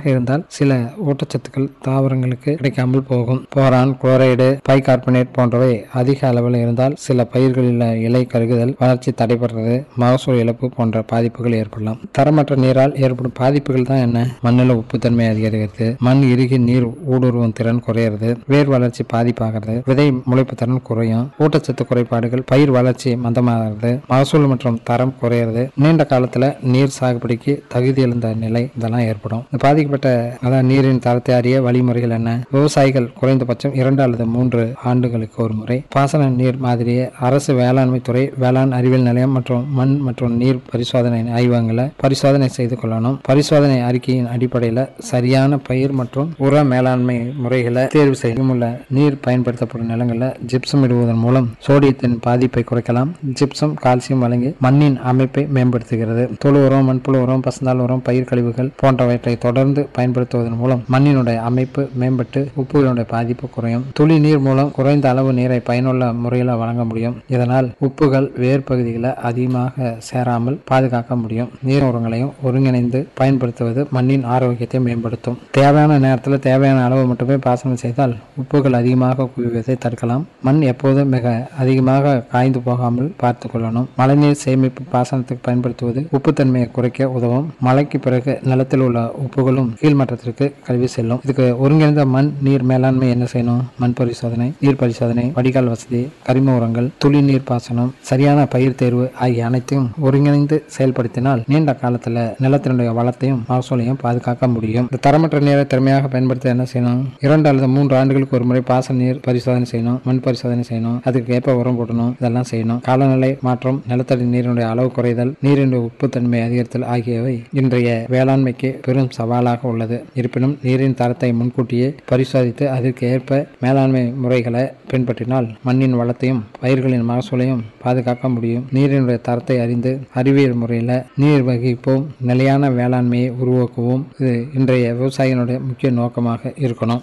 இருந்தால் சில ஊட்டச்சத்துக்கள் தாவரங்களுக்கு கிடைக்காமல் போகும் போரான் குளோரைடு பைகார்பனேட் போன்றவை அதிக அளவில் இருந்தால் சில பயிர்களில் இலை கருகுதல் வளர்ச்சி தடைபடுறது மகசூல் இழப்பு போன்ற பாதிப்புகள் ஏற்படலாம் தரமற்ற நீரால் ஏற்படும் பாதிப்புகள் தான் என்ன மண்ணில் உப்புத்தன்மை அதிகரிக்கிறது மண் இறுகி நீர் ஊடுருவும் திறன் குறையிறது வேர் வளர்ச்சி பாதிப்பாகிறது விதை முளைப்பு திறன் குறையும் ஊட்டச்சத்து குறைபாடுகள் பயிர் வளர்ச்சி மந்தமாகிறது மகசூல் மற்றும் தரம் குறையிறது நீண்ட காலத்துல நீர் சாகுபடிக்கு தகுதி எழுந்த நிலை இதெல்லாம் ஏற்படும் இந்த பாதிக்கப்பட்ட அதாவது நீரின் தரத்தை அறிய வழிமுறைகள் என்ன விவசாயிகள் குறைந்தபட்சம் இரண்டு அல்லது மூன்று ஆண்டுகளுக்கு ஒரு முறை பாசன நீர் மாதிரியை அரசு வேளாண்மை துறை வேளாண் அறிவியல் நிலையம் மற்றும் மண் மற்றும் நீர் பரிசோதனை ஆய்வகங்களை பரிசோதனை செய்து கொள்ளணும் பரிசோதனை அறிக்கையின் அடிப்படையில் சரியான பயிர் மற்றும் உர மேலாண்மை முறைகளை தேர்வு செய்யும் உள்ள நீர் பயன்படுத்தப்படும் நிலங்களில் ஜிப்சம் இடுவதன் மூலம் சோடியத்தின் பாதிப்பை குறைக்கலாம் ஜிப்சம் கால்சியம் வழங்கி மண்ணின் அமைப்பை மேம்படுத்துகிறது தொழு உரம் மண்புழு உரம் பசுந்தாள் உரம் பயிர் கழிவுகள் போன்றவற்றை தொடர்ந்து பயன்படுத்துவதன் மூலம் மண்ணினுடைய அமைப்பு மேம்பட்டு உப்புகளுடைய பாதிப்பு குறையும் துளி நீர் மூலம் குறைந்த அளவு நீரை பயனுள்ள முறையில் வழங்க முடியும் இதனால் உப்புகள் வேர் பகுதிகளை அதிகமாக சேராமல் பாதுகாக்க முடியும் நீர் உரங்களையும் ஒருங்கிணைந்து பயன்படுத்துவது மண்ணின் ஆரோக்கியத்தை மேம்படுத்தும் தேவையான நேரத்தில் தேவையான அளவு மட்டுமே பாசனம் செய்தால் உப்புகள் அதிகமாக குவிவதை தடுக்கலாம் மண் எப்போதும் மிக அதிகமாக காய்ந்து போகாமல் பார்த்து கொள்ளணும் மழைநீர் சேமிப்பு பாசனத்துக்கு பயன்படுத்துவது உப்புத்தன்மையை குறைக்க உதவும் மழைக்கு பிறகு நிலத்தில் உள்ள உப்புகளும் கீழ்மட்டத்திற்கு கல்வி செல்லும் இதுக்கு ஒருங்கிணைந்த மண் நீர் மேலாண்மை என்ன செய்யணும் மண் பரிசோதனை நீர் பரிசோதனை வடிகால் வசதி கரிம உரங்கள் துளி நீர் பாசனம் சரியான பயிர் தேர்வு ஆகிய அனைத்தையும் ஒருங்கிணைந்து செயல்படுத்தினால் நீண்ட காலத்துல நிலத்தினுடைய வளத்தையும் மகசூலையும் பாதுகாக்க முடியும் இந்த தரமற்ற நீரை திறமையாக பயன்படுத்த என்ன செய்யணும் இரண்டு அல்லது மூன்று ஆண்டுகளுக்கு ஒரு முறை பாசன நீர் பரிசோதனை செய்யணும் மண் பரிசோதனை செய்யணும் அதுக்கு ஏற்ப உரம் போடணும் இதெல்லாம் செய்யணும் காலநிலை மாற்றம் நிலத்தடி நீரினுடைய அளவு குறைதல் நீரினுடைய உப்புத்தன்மை அதிகரித்தல் ஆகியவை இன்றைய வேளாண்மைக்கு பெரும் சவாலாக உள்ளது இருப்பினும் நீரின் தரத்தை முன்கூட்டியே பரிசோதித்து அதற்கு ஏற்ப மேலாண்மை முறைகளை பின்பற்றினால் மண்ணின் வளத்தையும் பயிர்களின் மகசூலையும் பாதுகாக்க முடியும் நீரினுடைய தரத்தை அறிந்து அறிவியல் முறையில் நீர் வகிப்போம் நிலையான வேளாண்மையை உருவாக்குவோம் இது இன்றைய விவசாயிகளுடைய முக்கிய நோக்கமாக இருக்கணும்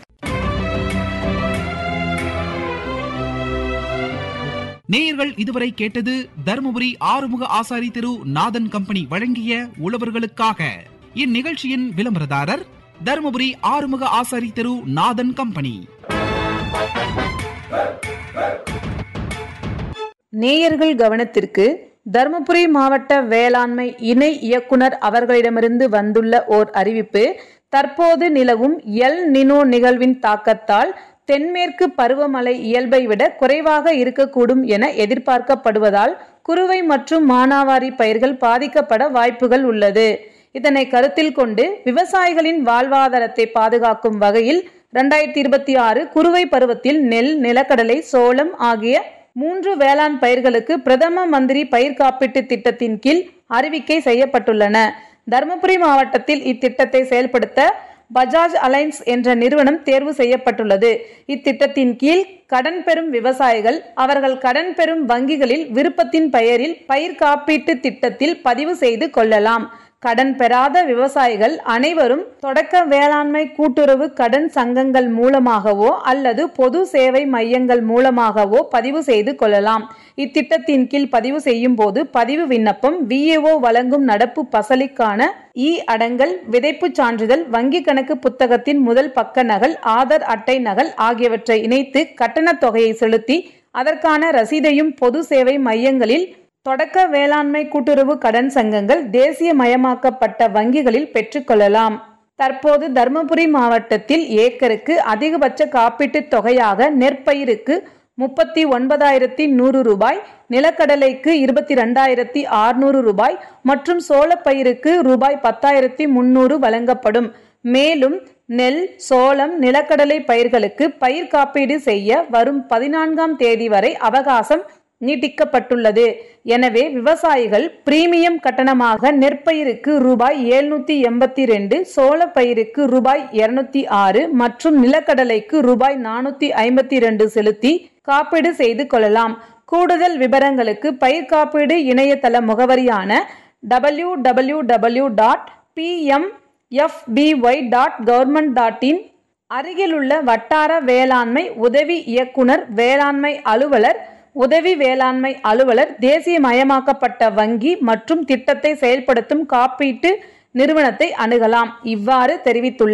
நேயர்கள் இதுவரை கேட்டது தருமபுரி ஆறுமுக ஆசாரி திரு நாதன் கம்பெனி வழங்கிய உழவர்களுக்காக இந்நிகழ்ச்சியின் விளம்பரதாரர் தருமபுரி ஆறுமுக ஆசாரி திரு நாதன் கம்பெனி நேயர்கள் கவனத்திற்கு தருமபுரி மாவட்ட வேளாண்மை இணை இயக்குனர் அவர்களிடமிருந்து வந்துள்ள ஓர் அறிவிப்பு தற்போது நிலவும் எல் நினோ நிகழ்வின் தாக்கத்தால் தென்மேற்கு பருவமழை இயல்பை விட குறைவாக இருக்கக்கூடும் என எதிர்பார்க்கப்படுவதால் குறுவை மற்றும் மானாவாரி பயிர்கள் பாதிக்கப்பட வாய்ப்புகள் உள்ளது இதனை கருத்தில் கொண்டு விவசாயிகளின் வாழ்வாதாரத்தை பாதுகாக்கும் வகையில் இரண்டாயிரத்தி இருபத்தி ஆறு குறுவை பருவத்தில் நெல் நிலக்கடலை சோளம் ஆகிய மூன்று வேளாண் பயிர்களுக்கு பிரதம மந்திரி பயிர் காப்பீட்டு திட்டத்தின் கீழ் அறிவிக்கை செய்யப்பட்டுள்ளன தருமபுரி மாவட்டத்தில் இத்திட்டத்தை செயல்படுத்த பஜாஜ் அலைன்ஸ் என்ற நிறுவனம் தேர்வு செய்யப்பட்டுள்ளது இத்திட்டத்தின் கீழ் கடன் பெறும் விவசாயிகள் அவர்கள் கடன் பெறும் வங்கிகளில் விருப்பத்தின் பெயரில் பயிர் காப்பீட்டு திட்டத்தில் பதிவு செய்து கொள்ளலாம் கடன் பெறாத விவசாயிகள் அனைவரும் தொடக்க வேளாண்மை கூட்டுறவு கடன் சங்கங்கள் மூலமாகவோ அல்லது பொது சேவை மையங்கள் மூலமாகவோ பதிவு செய்து கொள்ளலாம் இத்திட்டத்தின் கீழ் பதிவு செய்யும் போது பதிவு விண்ணப்பம் விஏஓ வழங்கும் நடப்பு பசலிக்கான இ அடங்கல் விதைப்பு சான்றிதழ் வங்கி கணக்கு புத்தகத்தின் முதல் பக்க நகல் ஆதார் அட்டை நகல் ஆகியவற்றை இணைத்து கட்டணத் தொகையை செலுத்தி அதற்கான ரசீதையும் பொது சேவை மையங்களில் தொடக்க வேளாண்மை கூட்டுறவு கடன் சங்கங்கள் தேசியமயமாக்கப்பட்ட வங்கிகளில் பெற்றுக்கொள்ளலாம் தற்போது தருமபுரி மாவட்டத்தில் ஏக்கருக்கு அதிகபட்ச காப்பீட்டுத் தொகையாக நெற்பயிருக்கு முப்பத்தி ஒன்பதாயிரத்தி நூறு ரூபாய் நிலக்கடலைக்கு இருபத்தி ரெண்டாயிரத்தி ஆறுநூறு ரூபாய் மற்றும் சோளப்பயிருக்கு ரூபாய் பத்தாயிரத்தி முன்னூறு வழங்கப்படும் மேலும் நெல் சோளம் நிலக்கடலை பயிர்களுக்கு பயிர் காப்பீடு செய்ய வரும் பதினான்காம் தேதி வரை அவகாசம் நீட்டிக்கப்பட்டுள்ளது எனவே விவசாயிகள் பிரீமியம் கட்டணமாக நெற்பயிருக்கு ரூபாய் எழுநூத்தி எண்பத்தி ரெண்டு சோள பயிருக்கு ரூபாய் இருநூத்தி ஆறு மற்றும் நிலக்கடலைக்கு ரூபாய் நானூத்தி ஐம்பத்தி ரெண்டு செலுத்தி காப்பீடு செய்து கொள்ளலாம் கூடுதல் விவரங்களுக்கு பயிர் காப்பீடு இணையதள முகவரியான W W W dot PM FBY dot government dot in அருகிலுள்ள வட்டார வேளாண்மை உதவி இயக்குனர் வேளாண்மை அலுவலர் உதவி வேளாண்மை அலுவலர் தேசியமயமாக்கப்பட்ட வங்கி மற்றும் திட்டத்தை செயல்படுத்தும் காப்பீட்டு நிறுவனத்தை அணுகலாம் இவ்வாறு தெரிவித்துள்ளார்